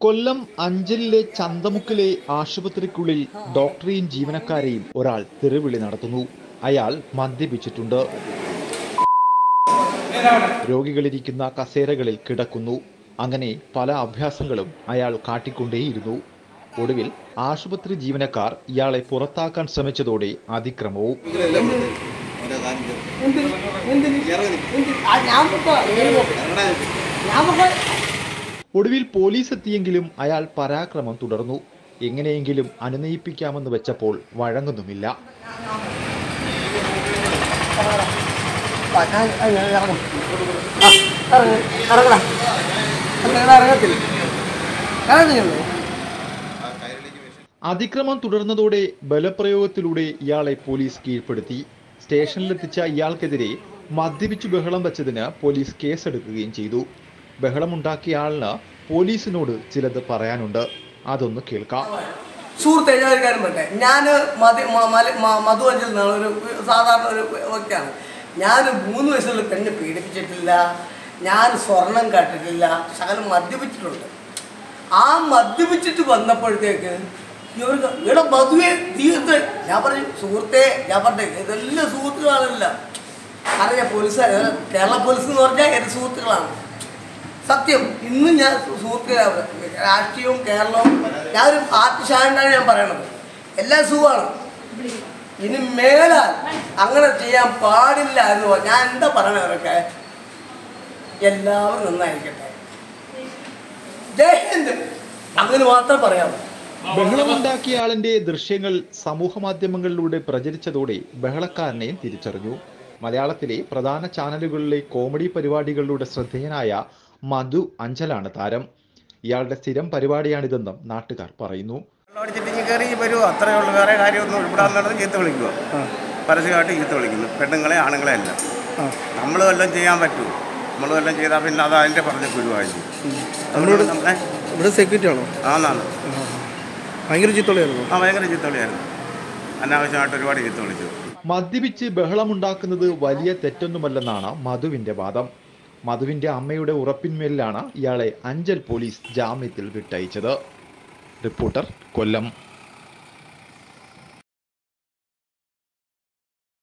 കൊല്ലം അഞ്ചലിലെ ചന്തമുക്കിലെ ആശുപത്രിക്കുള്ളിൽ ഡോക്ടറെയും ജീവനക്കാരെയും ഒരാൾ തെറിവിളി നടത്തുന്നു അയാൾ മദ്യപിച്ചിട്ടുണ്ട് രോഗികളിരിക്കുന്ന കസേരകളിൽ കിടക്കുന്നു അങ്ങനെ പല അഭ്യാസങ്ങളും അയാൾ കാട്ടിക്കൊണ്ടേയിരുന്നു ഒടുവിൽ ആശുപത്രി ജീവനക്കാർ ഇയാളെ പുറത്താക്കാൻ ശ്രമിച്ചതോടെ അതിക്രമവും എന്തിന്? എന്തിന്? എന്തിന്? ആ, ഞാൻ പൊക്കോ. ഞാൻ പൊക്കോ. ഒടുവിൽ പോലീസ് എത്തിയെങ്കിലും അയാൾ പരാക്രമം തുടർന്നു എങ്ങനെയെങ്കിലും അനുനയിപ്പിക്കാമെന്ന് വെച്ചപ്പോൾ വഴങ്ങുന്നുമില്ല ആ, ഞാൻ ആ, ഞാൻ ഇറങ്ങും. ആ, ഇറങ്ങ്. ഇറങ്ങടാ. ഇറങ്ങടാ, ഇറങ്ങത്തില്ല. ഇറങ്ങുന്നില്ലേ? അതിക്രമം തുടർന്നതോടെ ബലപ്രയോഗത്തിലൂടെ ഇയാളെ പോലീസ് കീഴ്പ്പെടുത്തി സ്റ്റേഷനിലെത്തിച്ച ഇയാൾക്കെതിരെ മദ്യപിച്ചു ബഹളം വെച്ചതിന് പോലീസ് കേസെടുക്കുകയും ചെയ്തു ബഹളമുണ്ടാക്കിയ ആളിന് പോലീസിനോട് ചിലത് പറയാനുണ്ട് അതൊന്ന് കേൾക്കാം സുഹൃത്തെ ഞാൻ ഒരു കാര്യം പറയട്ടെ ഞാൻ മതി മ- മല- മ- മധു അഞ്ചൽ നിന്നാണ് ഒരു സാധാരണ ഒരു വ്യക്തിയാണ് ഞാൻ മൂന്ന് വയസ്സുള്ള പെണ്ണ് പീഡിപ്പിച്ചിട്ടില്ല ഞാൻ സ്വർണം കാട്ടിട്ടില്ല ശകലം മദ്യപിച്ചിട്ടുണ്ട് ആ മദ്യപിച്ചിട്ട് വന്നപ്പോഴത്തേക്ക് ഇവർക്ക് ഇവിടെ മധുവെ തീർത്ത് ഞാൻ പറഞ്ഞു സുഹൃത്തെ ഞാൻ പറഞ്ഞു ഇതെല്ലാം സുഹൃത്തുക്കളാണല്ല അറിയാം പോലീസ് കേരള പോലീസ് എന്ന് പറഞ്ഞാൽ എൻ്റെ സുഹൃത്തുക്കളാണ് സത്യം ഇന്ന് ഞാൻ സുഹൃത്തുക്കളാണ് രാഷ്ട്രീയവും കേരളവും ഞാനൊരു ആർട്ടിസ്റ്റായിട്ടാണ് ഞാൻ പറയണത് എല്ലാം സുഖമാണ് ഇനി മേലാൽ അങ്ങനെ ചെയ്യാൻ പാടില്ല എന്ന് പറഞ്ഞാൽ ഞാൻ എന്താ പറയണത് അവരൊക്കെ എല്ലാവരും നന്നായിരിക്കട്ടെ ജയ് ഹിന്ദ് അങ്ങനെ മാത്രം പറയാമോ ബഹളമുണ്ടാക്കിയ ആളിന്റെ ദൃശ്യങ്ങൾ സമൂഹ മാധ്യമങ്ങളിലൂടെ പ്രചരിച്ചതോടെ ബഹളക്കാരനെയും തിരിച്ചറിഞ്ഞു മലയാളത്തിലെ പ്രധാന ചാനലുകളിലെ കോമഡി പരിപാടികളിലൂടെ ശ്രദ്ധേയനായ മധു അഞ്ചലാണ് താരം ഇയാളുടെ സ്ഥിരം പരിപാടിയാണിതെന്നും നാട്ടുകാർ പറയുന്നു അടിച്ചിട്ട് ഇനി കയറി വരുമോ അത്രയേ ഉള്ളൂ വേറെ കാര്യമൊന്നും ഇവിടെ നടന്ന് ചീത്ത വിളിക്കുക പരസ്യമായിട്ട് ചീത്ത വിളിക്കുന്നു പെണ്ണുങ്ങളെ ആണുങ്ങളെ അല്ല നമ്മൾ വല്ലതും ചെയ്യാൻ പറ്റുമോ നമ്മൾ വല്ലതും ചെയ്താൽ പിന്നെ അത് അതിൻ്റെ പറഞ്ഞ് കുരുവായി അതുകൊണ്ട് നമ്മളെ ഇവിടെ സെക്യൂരിറ്റി ആണോ ആന്നാണ് ഭയങ്കര ചിത്തോളിയായിരുന്നു ആ ഭയങ്കര ചീത്ത വിളിയായിരുന്നു അനാവശ്യമായിട്ട് ഒരുപാട് ചീത്ത വിളിച്ചു മദ്യപിച്ച് ബഹളമുണ്ടാക്കുന്നത് വലിയ തെറ്റൊന്നുമല്ലെന്നാണ് മധുവിന്റെ വാദം മധുവിന്റെ അമ്മയുടെ ഉറപ്പിന്മേലാണ് ഇയാളെ അഞ്ചൽ പോലീസ് ജാമ്യത്തിൽ വിട്ടയച്ചത് റിപ്പോർട്ടർ കൊല്ലം